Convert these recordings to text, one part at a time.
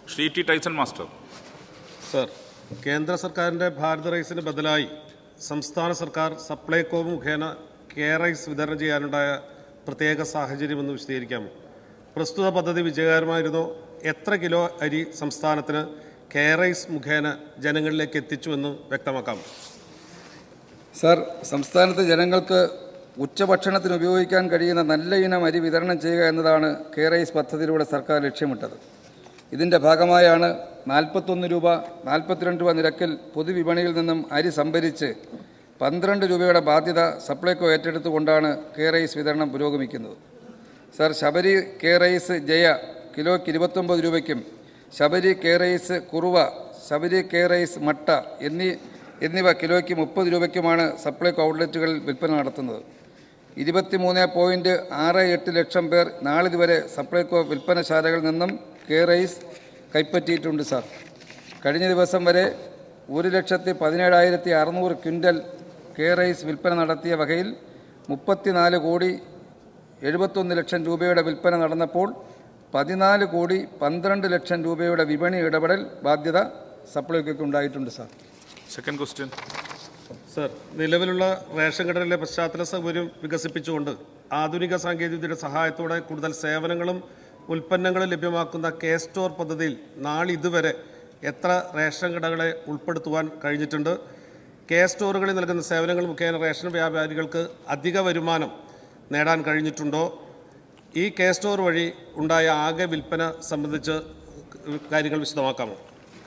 Shri T Tyson master sir കേന്ദ്ര സർക്കാരിൻ്റെ ഭാരത് റൈസിന് ബദലായി സംസ്ഥാന സർക്കാർ സപ്ലൈകോ മുഖേന കെ റൈസ് വിതരണം ചെയ്യാനുണ്ടായ പ്രത്യേക സാഹചര്യമെന്ന് വിശദീകരിക്കാമോ പ്രസ്തുത പദ്ധതി വിജയകരമായിരുന്നോ എത്ര കിലോ അരി സംസ്ഥാനത്തിന് കെ റൈസ് മുഖേന ജനങ്ങളിലേക്ക് എത്തിച്ചുവെന്ന് വ്യക്തമാക്കാമോ സർ സംസ്ഥാനത്തെ ജനങ്ങൾക്ക് ഉച്ചഭക്ഷണത്തിന് ഉപയോഗിക്കാൻ കഴിയുന്ന നല്ല ഇനം അരി വിതരണം ചെയ്യുക എന്നതാണ് കെ റൈസ് പദ്ധതിയിലൂടെ സർക്കാർ ലക്ഷ്യമിട്ടത് ഇതിൻ്റെ ഭാഗമായാണ് നാൽപ്പത്തൊന്ന് രൂപ നാൽപ്പത്തിരണ്ട് രൂപ നിരക്കിൽ പൊതുവിപണിയിൽ നിന്നും അരി സംഭരിച്ച് പന്ത്രണ്ട് രൂപയുടെ ബാധ്യത സപ്ലൈകോ ഏറ്റെടുത്തുകൊണ്ടാണ് കെ റൈസ് വിതരണം പുരോഗമിക്കുന്നത് sir Sabari K rice Jaya കിലോയ്ക്ക് ഇരുപത്തൊമ്പത് രൂപയ്ക്കും Sabari K rice Kuruva Sabari K rice Matta എന്നീ എന്നിവ കിലോയ്ക്ക് മുപ്പത് രൂപയ്ക്കുമാണ് സപ്ലൈകോ ഔട്ട്ലെറ്റുകളിൽ വിൽപ്പന നടത്തുന്നത് ഇരുപത്തിമൂന്ന് പോയിൻറ്റ് ആറ് എട്ട് ലക്ഷം പേർ നാളിതുവരെ സപ്ലൈകോ വിൽപ്പനശാലകളിൽ നിന്നും കെ റൈസ് കൈപ്പറ്റിയിട്ടുണ്ട് സാർ കഴിഞ്ഞ ദിവസം വരെ ഒരു ലക്ഷത്തി പതിനേഴായിരത്തി അറുന്നൂറ് ക്വിൻ്റൽ കെ റൈസ് വിൽപ്പന നടത്തിയ വകയിൽ മുപ്പത്തിനാല് കോടി എഴുപത്തൊന്ന് ലക്ഷം രൂപയുടെ വിൽപ്പന നടന്നപ്പോൾ പതിനാല് കോടി പന്ത്രണ്ട് ലക്ഷം രൂപയുടെ വിപണി ഇടപെടൽ ബാധ്യത സപ്ലൈകോയ്ക്ക് ഉണ്ടായിട്ടുണ്ട് സാർ സെക്കൻഡ് ക്വസ്റ്റ്യൻ സർ നിലവിലുള്ള റേഷൻ കടലിലെ പശ്ചാത്തല സൗകര്യം വികസിപ്പിച്ചുകൊണ്ട് ആധുനിക സാങ്കേതികവിദ്യയുടെ സഹായത്തോടെ കൂടുതൽ സേവനങ്ങളും ഉൽപ്പന്നങ്ങളും ലഭ്യമാക്കുന്ന കെ സ്റ്റോർ പദ്ധതിയിൽ നാളിതുവരെ എത്ര റേഷൻ കടകളെ ഉൾപ്പെടുത്തുവാൻ കഴിഞ്ഞിട്ടുണ്ട് കെ സ്റ്റോറുകളിൽ നൽകുന്ന സേവനങ്ങൾ മുഖേന റേഷൻ വ്യാപാരികൾക്ക് അധിക വരുമാനം നേടാൻ കഴിഞ്ഞിട്ടുണ്ടോ ഈ കെ സ്റ്റോർ വഴി ഉണ്ടായ ആകെ വിൽപ്പന സംബന്ധിച്ച് കാര്യങ്ങൾ വിശദമാക്കാമോ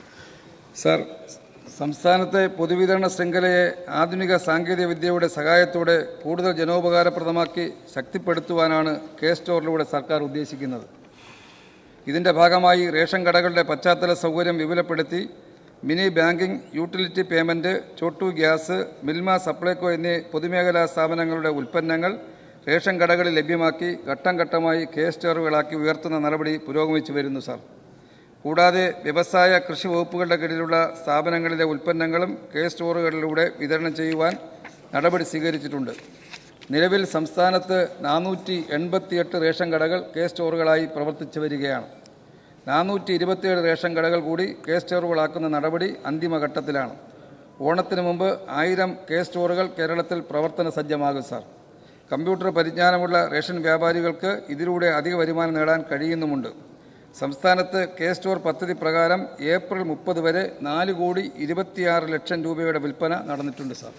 സർ സംസ്ഥാനത്തെ പൊതുവിതരണ ശൃംഖലയെ ആധുനിക സാങ്കേതിക വിദ്യയുടെ സഹായത്തോടെ കൂടുതൽ ജനോപകാരപ്രദമാക്കി ശക്തിപ്പെടുത്തുവാനാണ് കെ സ്റ്റോറിലൂടെ സർക്കാർ ഉദ്ദേശിക്കുന്നത് ഇതിൻ്റെ ഭാഗമായി റേഷൻ കടകളുടെ പശ്ചാത്തല സൗകര്യം വിപുലപ്പെടുത്തി mini banking utility payment Chhotu gas Milma Supplyco എന്നീ പൊതുമേഖലാ സ്ഥാപനങ്ങളുടെ ഉൽപ്പന്നങ്ങൾ റേഷൻ കടകളിൽ ലഭ്യമാക്കി ഘട്ടം ഘട്ടമായി കെ സ്റ്റോറുകളാക്കി ഉയർത്തുന്ന നടപടി പുരോഗമിച്ചു വരുന്നു സാർ കൂടാതെ വ്യവസായ കൃഷി വകുപ്പുകളുടെ കീഴിലുള്ള സ്ഥാപനങ്ങളിലെ ഉൽപ്പന്നങ്ങളും കെ സ്റ്റോറുകളിലൂടെ വിതരണം ചെയ്യുവാൻ നടപടി സ്വീകരിച്ചിട്ടുണ്ട് നിലവിൽ സംസ്ഥാനത്ത് നാനൂറ്റി എൺപത്തിയെട്ട് റേഷൻ കടകൾ കെ സ്റ്റോറുകളായി പ്രവർത്തിച്ചു വരികയാണ് നാനൂറ്റി ഇരുപത്തിയേഴ് റേഷൻ കടകൾ കൂടി കെ സ്റ്റോറുകളാക്കുന്ന നടപടി അന്തിമഘട്ടത്തിലാണ് ഓണത്തിന് മുമ്പ് ആയിരം കെ സ്റ്റോറുകൾ കേരളത്തിൽ പ്രവർത്തന സജ്ജമാകും സാർ കമ്പ്യൂട്ടർ പരിജ്ഞാനമുള്ള റേഷൻ വ്യാപാരികൾക്ക് ഇതിലൂടെ അധിക വരുമാനം നേടാൻ കഴിയുന്നുമുണ്ട് സംസ്ഥാനത്ത് കെ സ്റ്റോർ പദ്ധതി പ്രകാരം ഏപ്രിൽ മുപ്പത് വരെ നാല് കോടി ഇരുപത്തിയാറ് ലക്ഷം രൂപയുടെ വിൽപ്പന നടന്നിട്ടുണ്ട് sir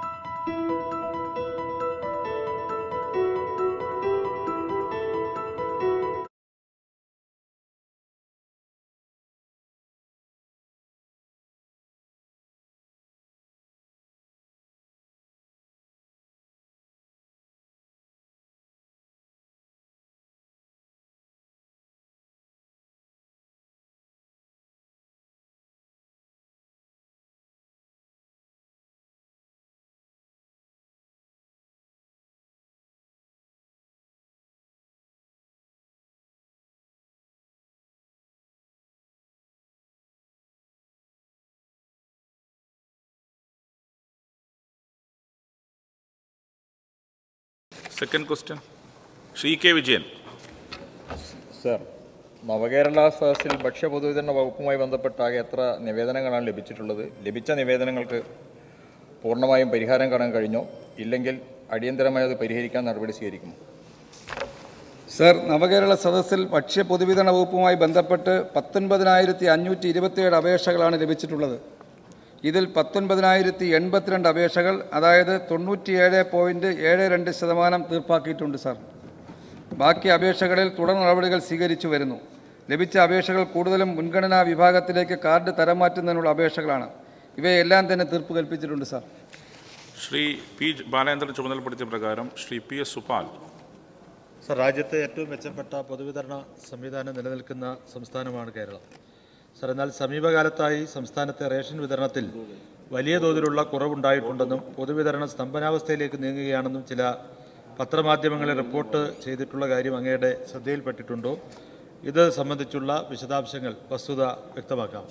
second question Shri K Vijayan sir നവകേരള സദസ്സിൽ ഭക്ഷ്യ പൊതുവിതരണ വകുപ്പുമായി ബന്ധപ്പെട്ടാകെ എത്ര നിവേദനങ്ങളാണ് ലഭിച്ചിട്ടുള്ളത് ലഭിച്ച നിവേദനങ്ങൾക്ക് പൂർണ്ണമായും പരിഹാരം കാണാൻ കഴിഞ്ഞോ ഇല്ലെങ്കിൽ അടിയന്തരമായി അത് പരിഹരിക്കാൻ നടപടി സ്വീകരിക്കുമോ സർ നവകേരള സദസ്സിൽ ഭക്ഷ്യ പൊതുവിതരണ വകുപ്പുമായി ബന്ധപ്പെട്ട് പത്തൊൻപതിനായിരത്തി അഞ്ഞൂറ്റി ഇരുപത്തിയേഴ് അപേക്ഷകളാണ് ലഭിച്ചിട്ടുള്ളത് ഇതിൽ പത്തൊൻപതിനായിരത്തി എൺപത്തിരണ്ട് അപേക്ഷകൾ അതായത് തൊണ്ണൂറ്റിയേഴ് പോയിൻറ്റ് ഏഴ് രണ്ട് ശതമാനം തീർപ്പാക്കിയിട്ടുണ്ട് സാർ ബാക്കി അപേക്ഷകളിൽ തുടർ നടപടികൾ സ്വീകരിച്ചു വരുന്നു ലഭിച്ച അപേക്ഷകൾ കൂടുതലും മുൻഗണനാ വിഭാഗത്തിലേക്ക് കാർഡ് തരം മാറ്റുന്നതിനുള്ള അപേക്ഷകളാണ് ഇവയെല്ലാം തന്നെ തീർപ്പ് കൽപ്പിച്ചിട്ടുണ്ട് സാർ ശ്രീ പി ബാലേന്ദ്രൻ ചുമതലപ്പെടുത്തിയ പ്രകാരം Shri P S Supal sir രാജ്യത്തെ ഏറ്റവും മെച്ചപ്പെട്ട പൊതുവിതരണ സംവിധാനം നിലനിൽക്കുന്ന സംസ്ഥാനമാണ് കേരളം സർ എന്നാൽ സമീപകാലത്തായി സംസ്ഥാനത്തെ റേഷൻ വിതരണത്തിൽ വലിയ തോതിലുള്ള കുറവുണ്ടായിട്ടുണ്ടെന്നും പൊതുവിതരണം സ്തംഭനാവസ്ഥയിലേക്ക് നീങ്ങുകയാണെന്നും ചില പത്രമാധ്യമങ്ങളിൽ റിപ്പോർട്ട് ചെയ്തിട്ടുള്ള കാര്യം അങ്ങയുടെ ശ്രദ്ധയിൽപ്പെട്ടിട്ടുണ്ടോ ഇത് സംബന്ധിച്ചുള്ള വിശദാംശങ്ങൾ വസ്തുത വ്യക്തമാക്കാം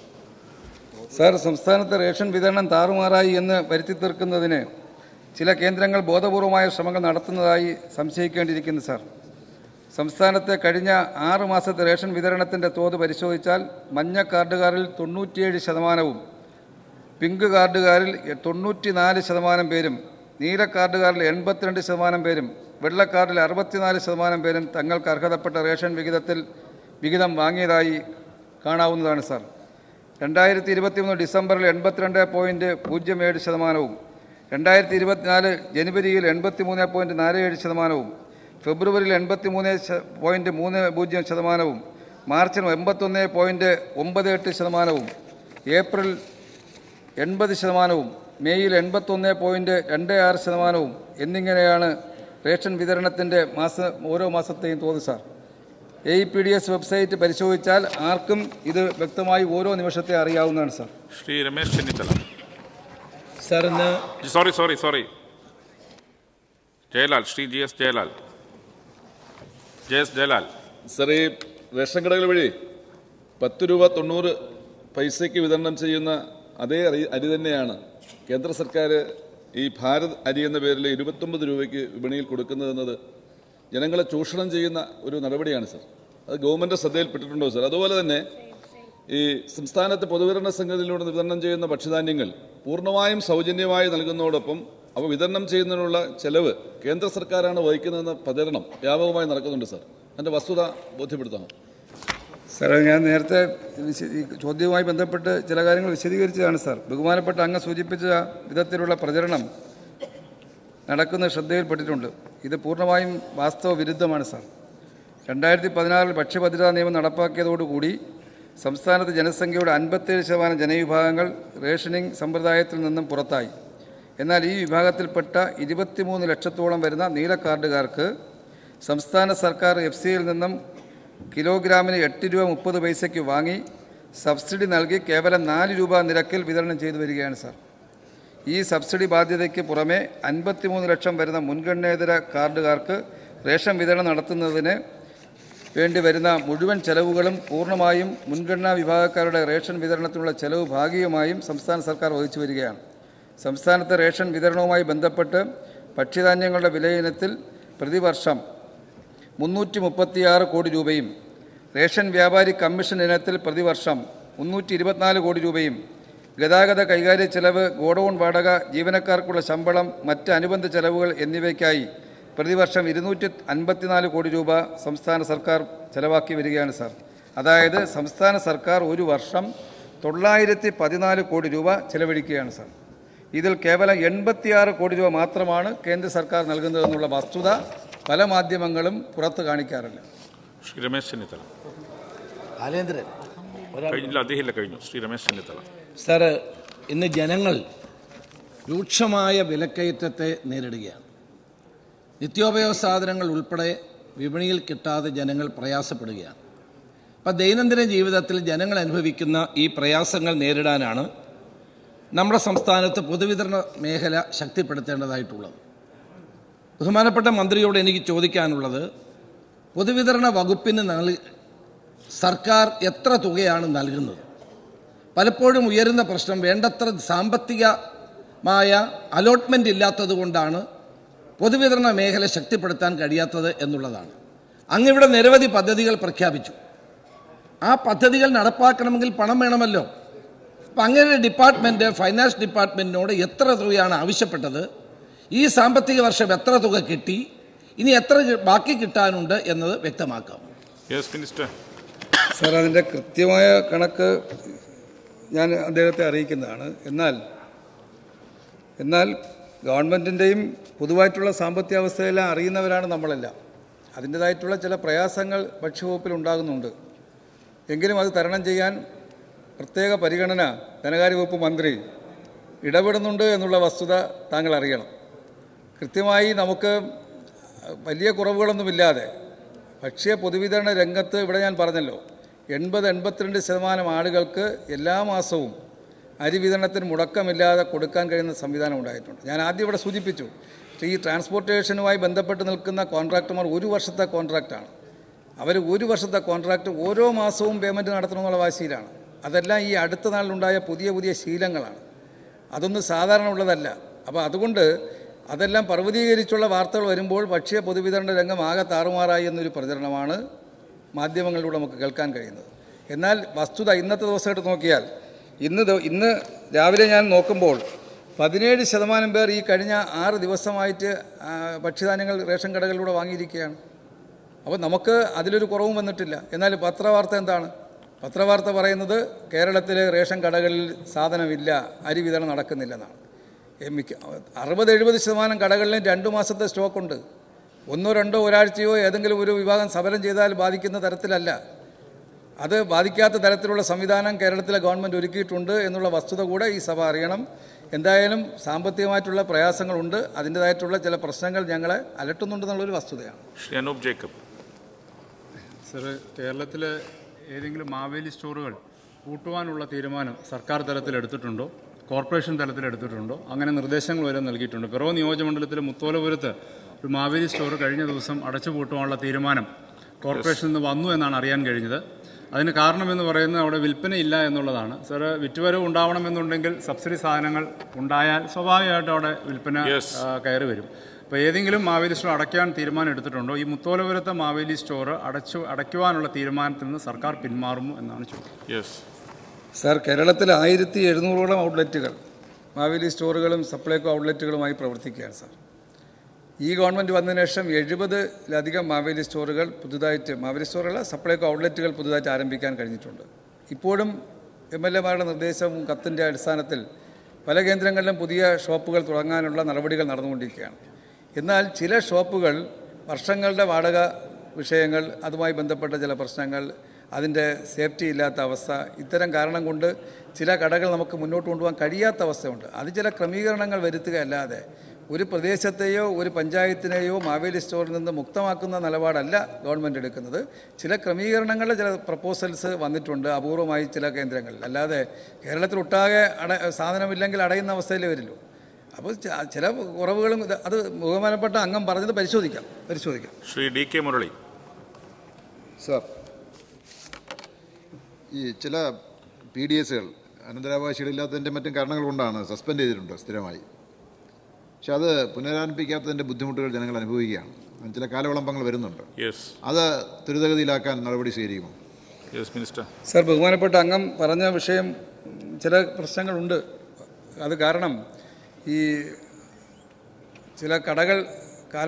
സാർ സംസ്ഥാനത്തെ റേഷൻ വിതരണം താറുമാറായി എന്ന് വരുത്തി തീർക്കുന്നതിന് ചില കേന്ദ്രങ്ങൾ ബോധപൂർവമായ ശ്രമങ്ങൾ നടത്തുന്നതായി സംശയിക്കേണ്ടിയിരിക്കുന്നു സാർ സംസ്ഥാനത്തെ കഴിഞ്ഞ ആറ് മാസത്തെ റേഷൻ വിതരണത്തിൻ്റെ തോത് പരിശോധിച്ചാൽ മഞ്ഞ കാർഡുകാരിൽ തൊണ്ണൂറ്റിയേഴ് ശതമാനവും പിങ്ക് കാർഡുകാരിൽ തൊണ്ണൂറ്റി നാല് ശതമാനം പേരും നീല കാർഡുകാരിൽ എൺപത്തിരണ്ട് ശതമാനം പേരും വെള്ള കാർഡിൽ അറുപത്തിനാല് ശതമാനം പേരും തങ്ങൾക്ക് അർഹതപ്പെട്ട റേഷൻ വിഹിതത്തിൽ വിഹിതം വാങ്ങിയതായി കാണാവുന്നതാണ് സാർ രണ്ടായിരത്തി ഇരുപത്തിമൂന്ന് ഡിസംബറിൽ എൺപത്തിരണ്ട് പോയിൻറ്റ് പൂജ്യം ഏഴ് ശതമാനവും രണ്ടായിരത്തി ഇരുപത്തിനാല് ജനുവരിയിൽ എൺപത്തി മൂന്ന് പോയിൻറ്റ് നാല് ഏഴ് ശതമാനവും ഫെബ്രുവരിയിൽ എൺപത്തി മൂന്ന് പോയിൻറ്റ് മൂന്ന് പൂജ്യം ശതമാനവും മാർച്ചിൽ എൺപത്തൊന്ന് പോയിൻറ്റ് ഒമ്പത് എട്ട് ശതമാനവും ഏപ്രിൽ എൺപത് ശതമാനവും മെയ്യിൽ എൺപത്തൊന്ന് പോയിൻറ്റ് രണ്ട് ആറ് ശതമാനവും എന്നിങ്ങനെയാണ് റേഷൻ വിതരണത്തിൻ്റെ മാസ ഓരോ മാസത്തെയും തോത് sir A P D S website പരിശോധിച്ചാൽ ആർക്കും ഇത് വ്യക്തമായി ഓരോ നിമിഷത്തെ അറിയാവുന്നതാണ് സാർ ശ്രീ രമേശ് ചെന്നിത്തല സാർ ഇന്ന് sorry sorry sorry Jayalal Shri G S Jayalal J S Jayalal sir ഈ റേഷൻ കടകൾ വഴി പത്ത് രൂപ തൊണ്ണൂറ് പൈസയ്ക്ക് വിതരണം ചെയ്യുന്ന അതേ അരി അരി തന്നെയാണ് കേന്ദ്ര സർക്കാർ ഈ ഭാരത് അരി എന്ന പേരിൽ ഇരുപത്തൊമ്പത് രൂപയ്ക്ക് വിപണിയിൽ കൊടുക്കുന്നതെന്നത് ജനങ്ങളെ ചൂഷണം ചെയ്യുന്ന ഒരു നടപടിയാണ് സർ അത് ഗവൺമെൻറ് ശ്രദ്ധയിൽപ്പെട്ടിട്ടുണ്ടോ സർ അതുപോലെ തന്നെ ഈ സംസ്ഥാനത്തെ പൊതുവിതരണ സംഘത്തിലൂടെ വിതരണം ചെയ്യുന്ന ഭക്ഷ്യധാന്യങ്ങൾ പൂർണ്ണമായും സൗജന്യമായി നൽകുന്നതോടൊപ്പം അവ വിതരണം ചെയ്യുന്നതിനുള്ള ചെലവ് കേന്ദ്ര സർക്കാരാണ് വഹിക്കുന്നതെന്ന പ്രചരണം വ്യാപകമായി നടക്കുന്നുണ്ട് സർ അതിൻ്റെ വസ്തുത ബോധ്യപ്പെടുത്തണം സാറേ ഞാൻ നേരത്തെ വിശ- ഈ ചോദ്യവുമായി ബന്ധപ്പെട്ട് ചില കാര്യങ്ങൾ വിശദീകരിച്ചതാണ് സാർ ബഹുമാനപ്പെട്ട അങ്ങ് സൂചിപ്പിച്ച വിധത്തിലുള്ള പ്രചരണം നടക്കുന്ന ശ്രദ്ധയിൽപ്പെട്ടിട്ടുണ്ട് ഇത് പൂർണ്ണമായും വാസ്തവ വിരുദ്ധമാണ് സാർ രണ്ടായിരത്തി പതിനാറിൽ ഭക്ഷ്യഭദ്രതാ നിയമം നടപ്പാക്കിയതോടുകൂടി സംസ്ഥാനത്ത് ജനസംഖ്യയുടെ അൻപത്തേഴ് ശതമാനം ജനവിഭാഗങ്ങൾ റേഷനിംഗ് സമ്പ്രദായത്തിൽ നിന്നും പുറത്തായി എന്നാൽ ഈ വിഭാഗത്തിൽപ്പെട്ട ഇരുപത്തിമൂന്ന് ലക്ഷത്തോളം വരുന്ന നീല കാർഡുകാർക്ക് സംസ്ഥാന സർക്കാർ എഫ് സിയിൽ നിന്നും കിലോഗ്രാമിന് എട്ട് രൂപ മുപ്പത് പൈസയ്ക്ക് വാങ്ങി സബ്സിഡി നൽകി കേവലം നാല് രൂപ നിരക്കിൽ വിതരണം ചെയ്തു വരികയാണ് സാർ ഈ സബ്സിഡി ബാധ്യതയ്ക്ക് പുറമെ അൻപത്തിമൂന്ന് ലക്ഷം വരുന്ന മുൻഗണനേതര കാർഡുകാർക്ക് റേഷൻ വിതരണം നടത്തുന്നതിന് വേണ്ടി വരുന്ന മുഴുവൻ ചെലവുകളും പൂർണ്ണമായും മുൻഗണനാ വിഭാഗക്കാരുടെ റേഷൻ വിതരണത്തിനുള്ള ചെലവ് ഭാഗികമായും സംസ്ഥാന സർക്കാർ വഹിച്ചു വരികയാണ് സംസ്ഥാനത്തെ റേഷൻ വിതരണവുമായി ബന്ധപ്പെട്ട് ഭക്ഷ്യധാന്യങ്ങളുടെ വിലയിനത്തിൽ പ്രതിവർഷം മുന്നൂറ്റി മുപ്പത്തിയാറ് കോടി രൂപയും റേഷൻ വ്യാപാരി കമ്മീഷൻ ഇനത്തിൽ പ്രതിവർഷം മുന്നൂറ്റി ഇരുപത്തിനാല് കോടി രൂപയും ഗതാഗത കൈകാര്യ ചെലവ് ഗോഡൌൺ വാടക ജീവനക്കാർക്കുള്ള ശമ്പളം മറ്റ് അനുബന്ധ ചെലവുകൾ എന്നിവയ്ക്കായി പ്രതിവർഷം ഇരുന്നൂറ്റി അൻപത്തിനാല് കോടി രൂപ സംസ്ഥാന സർക്കാർ ചെലവാക്കി വരികയാണ് സാർ അതായത് സംസ്ഥാന സർക്കാർ ഒരു വർഷം തൊള്ളായിരത്തി പതിനാല് കോടി രൂപ ചെലവഴിക്കുകയാണ് സാർ ഇതിൽ കേവലം എൺപത്തിയാറ് കോടി രൂപ മാത്രമാണ് കേന്ദ്ര സർക്കാർ നൽകുന്നതെന്നുള്ള വസ്തുത പല മാധ്യമങ്ങളും പുറത്ത് കാണിക്കാറില്ല ശ്രീ രമേശ് ചെന്നിത്തല ബാലേന്ദ്രൻ കഴിഞ്ഞില്ല അദ്ദേഹമില്ല കഴിഞ്ഞു ശ്രീ രമേശ് ചെന്നിത്തല സാറ് ഇന്ന് ജനങ്ങൾ രൂക്ഷമായ വിലക്കയറ്റത്തെ നേരിടുകയാണ് നിത്യോപയോഗ സാധനങ്ങൾ ഉൾപ്പെടെ വിപണിയിൽ കിട്ടാതെ ജനങ്ങൾ പ്രയാസപ്പെടുകയാണ് അപ്പം ദൈനംദിന ജീവിതത്തിൽ ജനങ്ങൾ അനുഭവിക്കുന്ന ഈ പ്രയാസങ്ങൾ നേരിടാനാണ് നമ്മുടെ സംസ്ഥാനത്ത് പൊതുവിതരണ മേഖല ശക്തിപ്പെടുത്തേണ്ടതായിട്ടുള്ളത് ബഹുമാനപ്പെട്ട മന്ത്രിയോട് എനിക്ക് ചോദിക്കാനുള്ളത് പൊതുവിതരണ വകുപ്പിന് നൽ സർക്കാർ എത്ര തുകയാണ് നൽകുന്നത് പലപ്പോഴും ഉയരുന്ന പ്രശ്നം വേണ്ടത്ര സാമ്പത്തികമായ അലോട്ട്മെൻ്റ് ഇല്ലാത്തത് കൊണ്ടാണ് പൊതുവിതരണ മേഖല ശക്തിപ്പെടുത്താൻ കഴിയാത്തത് എന്നുള്ളതാണ് അങ്ങിവിടെ നിരവധി പദ്ധതികൾ പ്രഖ്യാപിച്ചു ആ പദ്ധതികൾ നടപ്പാക്കണമെങ്കിൽ പണം വേണമല്ലോ അപ്പം അങ്ങനെ ഒരു ഡിപ്പാർട്ട്മെൻറ്റ് ഫൈനാൻസ് ഡിപ്പാർട്ട്മെൻറ്റിനോട് എത്ര തുകയാണ് ആവശ്യപ്പെട്ടത് ഈ സാമ്പത്തിക വർഷം എത്ര തുക കിട്ടി ഇനി എത്ര കി- ബാക്കി കിട്ടാനുണ്ട് എന്നത് വ്യക്തമാക്കാം യെസ് മിനിസ്റ്റർ സാർ അതിൻ്റെ കൃത്യമായ കണക്ക് ഞാൻ അദ്ദേഹത്തെ അറിയിക്കുന്നതാണ് എന്നാൽ എന്നാൽ ഗവൺമെൻറ്റിൻ്റെയും പൊതുവായിട്ടുള്ള സാമ്പത്തിക അവസ്ഥയെല്ലാം അറിയുന്നവരാണ് നമ്മളെല്ലാം അതിൻ്റേതായിട്ടുള്ള ചില പ്രയാസങ്ങൾ ഭക്ഷ്യവകുപ്പിൽ ഉണ്ടാകുന്നുണ്ട് എങ്കിലും അത് തരണം ചെയ്യാൻ പ്രത്യേക പരിഗണന ധനകാര്യ വകുപ്പ് മന്ത്രി ഇടപെടുന്നുണ്ട് എന്നുള്ള വസ്തുത താങ്കൾ അറിയണം കൃത്യമായി നമുക്ക് വലിയ കുറവുകളൊന്നുമില്ലാതെ ഭക്ഷ്യ പൊതുവിതരണ രംഗത്ത് ഇവിടെ ഞാൻ പറഞ്ഞല്ലോ എൺപത് എൺപത്തിരണ്ട് ശതമാനം ആളുകൾക്ക് എല്ലാ മാസവും അരി വിതരണത്തിന് മുടക്കമില്ലാതെ കൊടുക്കാൻ കഴിയുന്ന സംവിധാനം ഉണ്ടായിട്ടുണ്ട് ഞാൻ ആദ്യം ഇവിടെ സൂചിപ്പിച്ചു ഈ ട്രാൻസ്പോർട്ടേഷനുമായി ബന്ധപ്പെട്ട് നിൽക്കുന്ന കോൺട്രാക്ടർമാർ ഒരു വർഷത്തെ കോൺട്രാക്റ്റാണ് അവർ ഒരു വർഷത്തെ കോൺട്രാക്റ്റ് ഓരോ മാസവും പേയ്മെൻറ്റ് നടത്തണമെന്നുള്ള വാശിയിലാണ് അതെല്ലാം ഈ അടുത്ത നാളിലുണ്ടായ പുതിയ പുതിയ ശീലങ്ങളാണ് അതൊന്നും സാധാരണ ഉള്ളതല്ല അപ്പോൾ അതുകൊണ്ട് അതെല്ലാം പർവ്വതീകരിച്ചുള്ള വാർത്തകൾ വരുമ്പോൾ ഭക്ഷ്യ പൊതുവിതരണ രംഗം ആകെ താറുമാറായി എന്നൊരു പ്രചരണമാണ് മാധ്യമങ്ങളിലൂടെ നമുക്ക് കേൾക്കാൻ കഴിയുന്നത് എന്നാൽ വസ്തുത ഇന്നത്തെ ദിവസമായിട്ട് നോക്കിയാൽ ഇന്ന് ദ- ഇന്ന് രാവിലെ ഞാൻ നോക്കുമ്പോൾ പതിനേഴ് ശതമാനം പേർ ഈ കഴിഞ്ഞ ആറ് ദിവസമായിട്ട് ആ, ഭക്ഷ്യധാന്യങ്ങൾ റേഷൻ കടകളിലൂടെ വാങ്ങിയിരിക്കുകയാണ് അപ്പോൾ നമുക്ക് അതിലൊരു കുറവും വന്നിട്ടില്ല എന്നാൽ പത്രവാർത്ത എന്താണ് പത്രവാർത്ത പറയുന്നത് കേരളത്തിലെ റേഷൻ കടകളിൽ സാധനമില്ല അരി വിതരണം നടക്കുന്നില്ലെന്നാണ് ഏ, മിക്ക അറുപത് എഴുപത് ശതമാനം കടകളിലും രണ്ട് മാസത്തെ സ്റ്റോക്കുണ്ട് ഒന്നോ രണ്ടോ ഒരാഴ്ചയോ ഏതെങ്കിലും ഒരു വിഭാഗം സമരം ചെയ്താൽ ബാധിക്കുന്ന തരത്തിലല്ല അത് ബാധിക്കാത്ത തരത്തിലുള്ള സംവിധാനം കേരളത്തിലെ ഗവൺമെൻറ് ഒരുക്കിയിട്ടുണ്ട് എന്നുള്ള വസ്തുത കൂടെ ഈ സഭ അറിയണം എന്തായാലും സാമ്പത്തികമായിട്ടുള്ള പ്രയാസങ്ങളുണ്ട് അതിൻ്റേതായിട്ടുള്ള ചില പ്രശ്നങ്ങൾ ഞങ്ങളെ അലട്ടുന്നുണ്ടെന്നുള്ളൊരു വസ്തുതയാണ് ശ്രീ അനൂപ് ജേക്കബ് സർ കേരളത്തിലെ ഏതെങ്കിലും മാവേലി സ്റ്റോറുകൾ പൂട്ടുവാനുള്ള തീരുമാനം സർക്കാർ തലത്തിൽ എടുത്തിട്ടുണ്ടോ കോർപ്പറേഷൻ തലത്തിൽ എടുത്തിട്ടുണ്ടോ അങ്ങനെ നിർദ്ദേശങ്ങൾ വരെ നൽകിയിട്ടുണ്ട് പിറവ നിയോജകമണ്ഡലത്തിലെ മുത്തോലപുരത്ത് ഒരു മാവേലി സ്റ്റോർ കഴിഞ്ഞ ദിവസം അടച്ചു പൂട്ടുവാനുള്ള തീരുമാനം കോർപ്പറേഷനിൽ നിന്ന് വന്നു എന്നാണ് അറിയാൻ കഴിഞ്ഞത് അതിന് കാരണമെന്ന് പറയുന്നത് അവിടെ വിൽപ്പനയില്ല എന്നുള്ളതാണ് സാർ വിറ്റുവരവ് ഉണ്ടാവണമെന്നുണ്ടെങ്കിൽ സബ്സിഡി സാധനങ്ങൾ ഉണ്ടായാൽ സ്വാഭാവികമായിട്ടും അവിടെ വിൽപ്പന Yes. ആ, കയറി വരും അപ്പോൾ ഏതെങ്കിലും മാവേലി സ്റ്റോർ അടയ്ക്കാൻ തീരുമാനം എടുത്തിട്ടുണ്ടോ ഈ മുത്തോലപുരത്തെ മാവേലി സ്റ്റോർ അടച്ചു അടയ്ക്കുവാനുള്ള തീരുമാനത്തിൽ നിന്ന് സർക്കാർ പിന്മാറുമോ എന്നാണ് ചോദ്യം യെസ് സാർ കേരളത്തിൽ ആയിരത്തി എഴുന്നൂറോളം ഔട്ട്ലെറ്റുകൾ മാവേലി സ്റ്റോറുകളും സപ്ലൈകോ ഔട്ട്ലെറ്റുകളുമായി പ്രവർത്തിക്കുകയാണ് സാർ ഈ ഗവൺമെൻറ് വന്നതിന് ശേഷം എഴുപതിലധികം മാവേലി സ്റ്റോറുകൾ പുതുതായിട്ട് മാവേലി സ്റ്റോറുകൾ സപ്ലൈകോ ഔട്ട്ലെറ്റുകൾ പുതുതായിട്ട് ആരംഭിക്കാൻ കഴിഞ്ഞിട്ടുണ്ട് ഇപ്പോഴും എം എൽ എമാരുടെ നിർദ്ദേശവും കത്തിൻ്റെ അടിസ്ഥാനത്തിൽ പല കേന്ദ്രങ്ങളിലും പുതിയ ഷോപ്പുകൾ തുടങ്ങാനുള്ള നടപടികൾ നടന്നുകൊണ്ടിരിക്കുകയാണ് എന്നാൽ ചില ഷോപ്പുകൾ വർഷങ്ങളുടെ വാടക വിഷയങ്ങൾ അതുമായി ബന്ധപ്പെട്ട ചില പ്രശ്നങ്ങൾ അതിൻ്റെ സേഫ്റ്റി ഇല്ലാത്ത അവസ്ഥ ഇത്തരം കാരണം കൊണ്ട് ചില കടകൾ നമുക്ക് മുന്നോട്ട് കൊണ്ടുപോകാൻ കഴിയാത്ത അവസ്ഥയുണ്ട് അത് ചില ക്രമീകരണങ്ങൾ വരുത്തുകയല്ലാതെ ഒരു പ്രദേശത്തെയോ ഒരു പഞ്ചായത്തിനെയോ മാവേലി സ്റ്റോറിൽ നിന്ന് മുക്തമാക്കുന്ന നിലപാടല്ല ഗവൺമെൻറ് എടുക്കുന്നത് ചില ക്രമീകരണങ്ങളുടെ ചില പ്രപ്പോസൽസ് വന്നിട്ടുണ്ട് അപൂർവമായി ചില കേന്ദ്രങ്ങളിൽ അല്ലാതെ കേരളത്തിലൊട്ടാകെ അട സാധനമില്ലെങ്കിൽ അടയുന്ന അവസ്ഥയിലേ വരുള്ളൂ അപ്പോൾ ച- ചില കുറവുകളും ഇത് അത് ബഹുമാനപ്പെട്ട അംഗം പറഞ്ഞത് പരിശോധിക്കാം പരിശോധിക്കാം Shri D K Murali sir ഈ ചില പി ഡി എസുകൾ അനന്തരാവകാശികളില്ലാത്തതിൻ്റെ മറ്റും കാരണങ്ങൾ കൊണ്ടാണ് സസ്പെൻഡ് ചെയ്തിട്ടുണ്ട് സ്ഥിരമായി പക്ഷെ അത് പുനരാരംഭിക്കാത്തതിൻ്റെ ബുദ്ധിമുട്ടുകൾ ജനങ്ങൾ അനുഭവിക്കുകയാണ് അതിന് ചില കാലവിളംബങ്ങൾ വരുന്നുണ്ട് യെസ് അത് ത്വരിതഗതിയിലാക്കാൻ നടപടി സ്വീകരിക്കുമോ യെസ് മിനിസ്റ്റർ സർ ബഹുമാനപ്പെട്ട അംഗം പറഞ്ഞ വിഷയം ചില പ്രശ്നങ്ങളുണ്ട് അത് കാരണം ഈ ചില കടകൾ കാല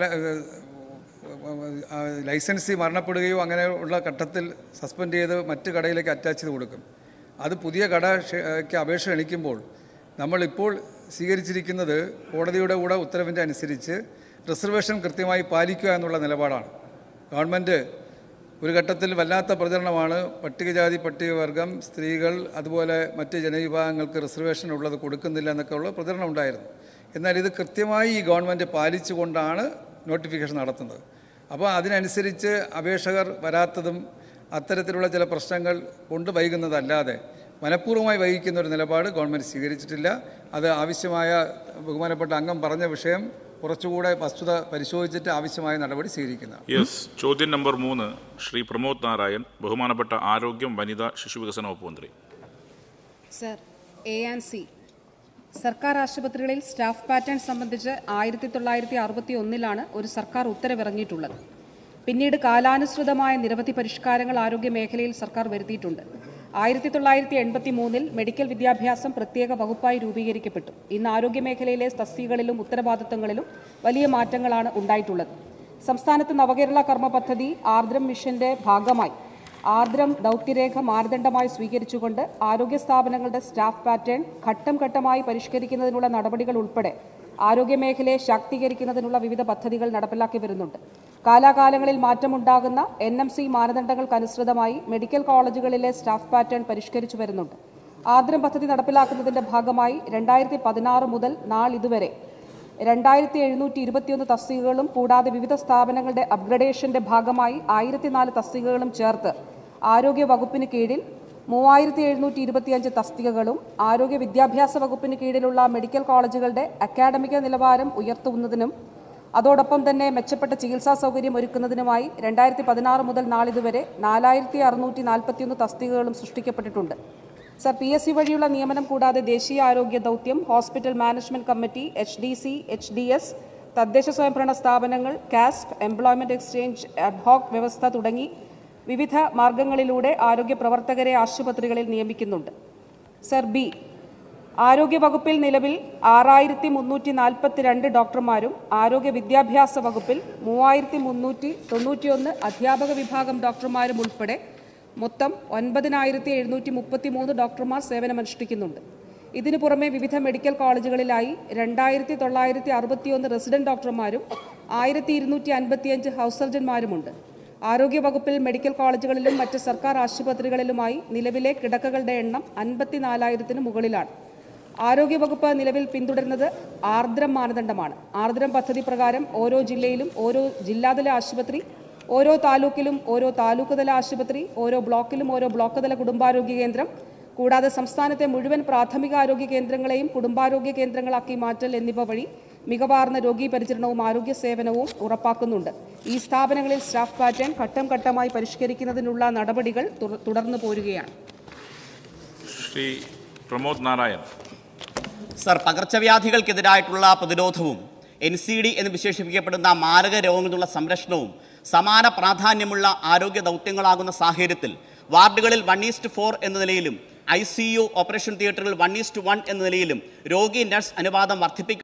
ആ, ലൈസൻസി മരണപ്പെടുകയോ അങ്ങനെയുള്ള ഘട്ടത്തിൽ സസ്പെൻഡ് ചെയ്ത് മറ്റ് കടയിലേക്ക് അറ്റാച്ച് ചെയ്ത് കൊടുക്കും അത് പുതിയ കടയ്ക്ക് അപേക്ഷ ക്ഷണിക്കുമ്പോൾ നമ്മളിപ്പോൾ സ്വീകരിച്ചിരിക്കുന്നത് കോടതിയുടെ കൂടെ ഉത്തരവിൻ്റെ അനുസരിച്ച് റിസർവേഷൻ കൃത്യമായി പാലിക്കുക എന്നുള്ള നിലപാടാണ് ഗവൺമെൻറ് ഒരു ഘട്ടത്തിൽ വല്ലാത്ത പ്രചരണമാണ് പട്ടികജാതി പട്ടികവർഗം സ്ത്രീകൾ അതുപോലെ മറ്റ് ജനവിഭാഗങ്ങൾക്ക് റിസർവേഷൻ ഉള്ളത് കൊടുക്കുന്നില്ല എന്നൊക്കെ ഉള്ള പ്രചരണം ഉണ്ടായിരുന്നു എന്നാൽ ഇത് കൃത്യമായി ഈ ഗവൺമെൻറ് പാലിച്ചുകൊണ്ടാണ് നോട്ടിഫിക്കേഷൻ നടത്തുന്നത് അപ്പോൾ അതിനനുസരിച്ച് അപേക്ഷകർ വരാത്തതും അത്തരത്തിലുള്ള ചില പ്രശ്നങ്ങൾ കൊണ്ട് വൈകുന്നതല്ലാതെ മനഃപൂർവ്വമായി വൈകിക്കുന്ന ഒരു നിലപാട് ഗവൺമെൻറ് സ്വീകരിച്ചിട്ടില്ല അത് ആവശ്യമായ ബഹുമാനപ്പെട്ട അംഗം പറഞ്ഞ വിഷയം കുറച്ചുകൂടെ വസ്തുത പരിശോധിച്ചിട്ട് ആവശ്യമായ നടപടി സ്വീകരിക്കുന്നതാണ് യെസ് ചോദ്യം നമ്പർ മൂന്ന് ശ്രീ പ്രമോദ് നാരായൺ ബഹുമാനപ്പെട്ട ആരോഗ്യം വനിതാ ശിശുവികസന വകുപ്പ് മന്ത്രി സർ എ ആൻഡ് സി സർക്കാർ ആശുപത്രികളിൽ സ്റ്റാഫ് പാറ്റേൺ സംബന്ധിച്ച് ആയിരത്തി തൊള്ളായിരത്തി അറുപത്തി ഒന്നിലാണ് ഒരു സർക്കാർ ഉത്തരവിറങ്ങിയിട്ടുള്ളത് പിന്നീട് കാലാനുസൃതമായ നിരവധി പരിഷ്കാരങ്ങൾ ആരോഗ്യ മേഖലയിൽ സർക്കാർ വരുത്തിയിട്ടുണ്ട് ആയിരത്തി തൊള്ളായിരത്തി എൺപത്തി മൂന്നിൽ മെഡിക്കൽ വിദ്യാഭ്യാസം പ്രത്യേക വകുപ്പായി രൂപീകരിക്കപ്പെട്ടു ഇന്ന് ആരോഗ്യ മേഖലയിലെ തസ്തികകളിലും ഉത്തരവാദിത്തങ്ങളിലും വലിയ മാറ്റങ്ങളാണ് ഉണ്ടായിട്ടുള്ളത് സംസ്ഥാനത്ത് നവകേരള കർമ്മ പദ്ധതി ആർദ്രം മിഷന്റെ ഭാഗമായി ആർദ്രം ദൗത്യരേഖ മാനദണ്ഡമായി സ്വീകരിച്ചുകൊണ്ട് ആരോഗ്യ സ്ഥാപനങ്ങളുടെ സ്റ്റാഫ് പാറ്റേൺ ഘട്ടം ഘട്ടമായി പരിഷ്കരിക്കുന്നതിനുള്ള നടപടികൾ ഉൾപ്പെടെ ആരോഗ്യമേഖലയെ ശാക്തീകരിക്കുന്നതിനുള്ള വിവിധ പദ്ധതികൾ നടപ്പിലാക്കി വരുന്നുണ്ട് കാലാകാലങ്ങളിൽ മാറ്റമുണ്ടാകുന്ന എൻ എം സി മാനദണ്ഡങ്ങൾക്കനുസൃതമായി മെഡിക്കൽ കോളേജുകളിലെ സ്റ്റാഫ് പാറ്റേൺ പരിഷ്കരിച്ചു വരുന്നുണ്ട് ആർദ്രം പദ്ധതി നടപ്പിലാക്കുന്നതിന്റെ ഭാഗമായി രണ്ടായിരത്തി പതിനാറ് മുതൽ നാളിതുവരെ രണ്ടായിരത്തി എഴുന്നൂറ്റി ഇരുപത്തിയൊന്ന് തസ്തികകളും കൂടാതെ വിവിധ സ്ഥാപനങ്ങളുടെ അപ്ഗ്രഡേഷന്റെ ഭാഗമായി ആയിരത്തി നാല് തസ്തികകളും ചേർത്ത് ആരോഗ്യ വകുപ്പിന് കീഴിൽ മൂവായിരത്തി എഴുന്നൂറ്റി ഇരുപത്തിയഞ്ച് തസ്തികകളും ആരോഗ്യ വിദ്യാഭ്യാസ വകുപ്പിന് കീഴിലുള്ള മെഡിക്കൽ കോളേജുകളുടെ അക്കാഡമിക നിലവാരം ഉയർത്തുന്നതിനും അതോടൊപ്പം തന്നെ മെച്ചപ്പെട്ട ചികിത്സാ സൗകര്യം ഒരുക്കുന്നതിനുമായി രണ്ടായിരത്തി പതിനാറ് മുതൽ നാളിതുവരെ നാലായിരത്തി അറുന്നൂറ്റി നാൽപ്പത്തിയൊന്ന് തസ്തികകളും സൃഷ്ടിക്കപ്പെട്ടിട്ടുണ്ട് സർ പി എസ് സി വഴിയുള്ള നിയമനം കൂടാതെ ദേശീയ ആരോഗ്യ ദൗത്യം hospital management committee H D C H D S തദ്ദേശ സ്വയംഭരണ സ്ഥാപനങ്ങൾ കാസ്പ് എംപ്ലോയ്മെന്റ് എക്സ്ചേഞ്ച് അഡ്ഹോക് വ്യവസ്ഥ തുടങ്ങി വിവിധ മാർഗങ്ങളിലൂടെ ആരോഗ്യ പ്രവർത്തകരെ ആശുപത്രികളിൽ നിയമിക്കുന്നുണ്ട് സർ ബി ആരോഗ്യവകുപ്പിൽ നിലവിൽ ആറായിരത്തി മുന്നൂറ്റി നാൽപ്പത്തിരണ്ട് ഡോക്ടർമാരും ആരോഗ്യ വിദ്യാഭ്യാസ വകുപ്പിൽ മൂവായിരത്തി മുന്നൂറ്റി തൊണ്ണൂറ്റിയൊന്ന് അധ്യാപക വിഭാഗം ഡോക്ടർമാരും ഉൾപ്പെടെ മൊത്തം ഒൻപതിനായിരത്തി എഴുന്നൂറ്റി മുപ്പത്തി മൂന്ന് ഡോക്ടർമാർ സേവനമനുഷ്ഠിക്കുന്നുണ്ട് ഇതിനു പുറമെ വിവിധ മെഡിക്കൽ കോളേജുകളിലായി രണ്ടായിരത്തി തൊള്ളായിരത്തി അറുപത്തിയൊന്ന് റെസിഡന്റ് ഡോക്ടർമാരും ആയിരത്തി ഇരുന്നൂറ്റി അൻപത്തിയഞ്ച് ഹൗസ് സർജന്മാരുമുണ്ട് ആരോഗ്യവകുപ്പിൽ മെഡിക്കൽ കോളേജുകളിലും മറ്റ് സർക്കാർ ആശുപത്രികളിലുമായി നിലവിലെ കിടക്കകളുടെ എണ്ണം അൻപത്തിനാലായിരത്തിന് മുകളിലാണ് ആരോഗ്യവകുപ്പ് നിലവിൽ പിന്തുടരുന്നത് ആർദ്രം മാനദണ്ഡമാണ് ആർദ്രം പദ്ധതി പ്രകാരം ഓരോ ജില്ലയിലും ഓരോ ജില്ലാതല ആശുപത്രി ഓരോ താലൂക്കിലും ഓരോ താലൂക്ക് തല ആശുപത്രി ഓരോ ബ്ലോക്കിലും ഓരോ ബ്ലോക്ക് തല കുടുംബാരോഗ്യ കേന്ദ്രം കൂടാതെ സംസ്ഥാനത്തെ മുഴുവൻ പ്രാഥമിക ആരോഗ്യ കേന്ദ്രങ്ങളെയും കുടുംബാരോഗ്യ കേന്ദ്രങ്ങളാക്കി മാറ്റൽ എന്നിവ വഴി മികവാർന്ന രോഗീ പരിചരണവും ആരോഗ്യ സേവനവും ഉറപ്പാക്കുന്നുണ്ട് ഈ സ്ഥാപനങ്ങളിൽ സ്റ്റാഫ് പാറ്റേൺ ഘട്ടം ഘട്ടമായി പരിഷ്കരിക്കുന്നതിനുള്ള നടപടികൾ തുട- തുടർന്നു പോരുകയാണ് ശ്രീ പ്രമോദ് നാരായൺ സർ പകർച്ചവ്യാധികൾക്കെതിരായിട്ടുള്ള പ്രതിരോധവും എൻ സി ഡി എന്ന് വിശേഷിപ്പിക്കപ്പെടുന്ന മാരക രോഗങ്ങളുള്ള സംരക്ഷണവും സമാന പ്രാധാന്യമുള്ള ആരോഗ്യ ദൗത്യങ്ങളാകുന്ന സാഹചര്യത്തിൽ വാർഡുകളിൽ വൺ ഈസ്റ്റ് ഫോർ എന്ന നിലയിലും ഐ സി യു ഓപ്പറേഷൻ തിയേറ്ററുകൾ വൺ ഈസ്റ്റ് വൺ എന്ന നിലയിലും രോഗി നഴ്സ് അനുപാതം വർദ്ധിപ്പിക്കും